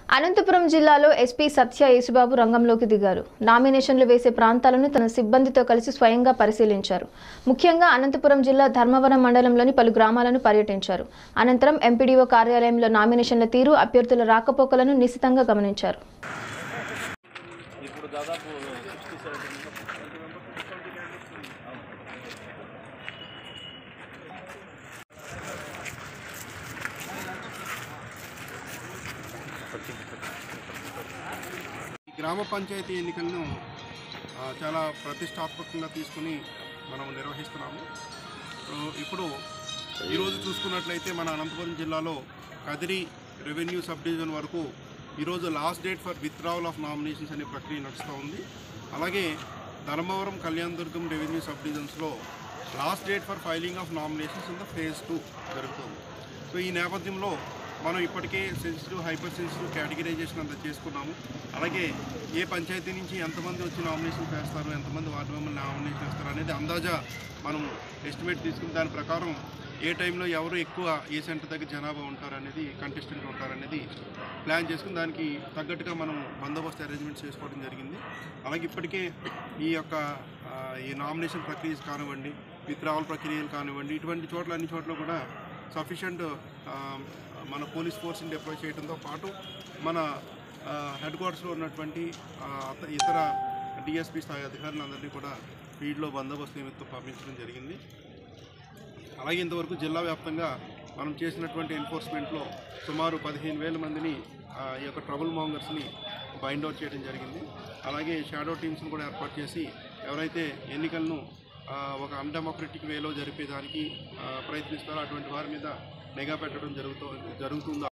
అనంతపురం జిల్లాలో ఎస్పీ సత్య యేసుబాబు రంగంలోకి దిగారు నామినేషన్లు వేసే ప్రాంతాలను తన సిబ్బందితో కలిసి స్వయంగా పరిశీలించారు ముఖ్యంగా అనంతపురం జిల్లా ధర్మవరం మండలంలోని పలు గ్రామాలను పర్యటించారు అనంతరం ఎంపీడీఓ కార్యాలయంలో నామినేషన్ల తీరు అభ్యర్థుల రాకపోకలను నిశితంగా గమనించారు ఇప్పుడు దాదాపు సిక్స్టీ సెవెంటీ ఈ గ్రామ పంచాయతీ ఎన్నికలను ఆ, చాలా ప్రతిష్టాత్మకంగా తీసుకుని మనం నిర్వహిస్తున్నాము సో, ఇప్పుడు ఈరోజు చూసుకున్నట్లయితే మన అనంతపురం జిల్లాలో కదిరి రెవెన్యూ సబ్ డివిజన్ వరకు ఈరోజు last date for withdrawal of nominations అనే ప్రక్రియ నడుస్తూ ఉంది అలాగే ధర్మవరం కళ్యాణదుర్గం రెవెన్యూ సబ్ డివిజన్స్లో last date for filing of nominations in the phase two జరుగుతుంది సో ఈ నేపథ్యంలో మనం ఇప్పటికే సెన్సిటివ్ హైపర్ సెన్సిటివ్ కేటగిరైజేషన్ అంతా చేసుకున్నాము అలాగే ఏ పంచాయతీ నుంచి ఎంతమంది వచ్చి నామినేషన్ వేస్తారు ఎంతమంది వార్డు మెంబర్లు నామినేషన్ వేస్తారు అనేది అందాజా మనం ఎస్టిమేట్ తీసుకుని దాని ప్రకారం ఏ టైంలో ఎవరు ఎక్కువ ఏ సెంటర్ దగ్గర జనాభా ఉంటారు అనేది కంటెస్టెంట్ ఉంటారు అనేది ప్లాన్ చేసుకుని దానికి తగ్గట్టుగా మనం బందోబస్తు అరేంజ్మెంట్స్ చేసుకోవడం జరిగింది అలాగే ఇప్పటికే ఈ యొక్క ఆ, ఈ నామినేషన్ ప్రక్రియ కానివ్వండి విత్డ్రావల్ ప్రక్రియలు కానివ్వండి ఇటువంటి చోట్ల అన్ని చోట్ల కూడా సఫిషియంట్ మన పోలీస్ ఫోర్స్ని డిప్లాయ్ చేయడంతో పాటు మన హెడ్ క్వార్టర్స్లో ఉన్నటువంటి ఆ, అత- ఇతర డిఎస్పీ స్థాయి అధికారులందరినీ కూడా ఫీల్డ్లో బందోబస్తు నిమిత్తం పంపించడం జరిగింది అలాగే ఇంతవరకు జిల్లా వ్యాప్తంగా మనం చేసినటువంటి ఎన్ఫోర్స్మెంట్లో సుమారు పదిహేను వేల మందిని ఆ, ఈ యొక్క ట్రబుల్ మాంగర్స్ని బైండ్ అవుట్ చేయడం జరిగింది అలాగే షాడో టీమ్స్ని కూడా ఏర్పాటు చేసి ఎవరైతే ఎన్నికలను ఆ, ఒక అన్డెమోక్రటిక్ వేలో జరిపేదానికి ఆ, ప్రయత్నిస్తారో అటువంటి వారి మీద నిఘా పెట్టడం జరుగుతూ జరుగుతుందో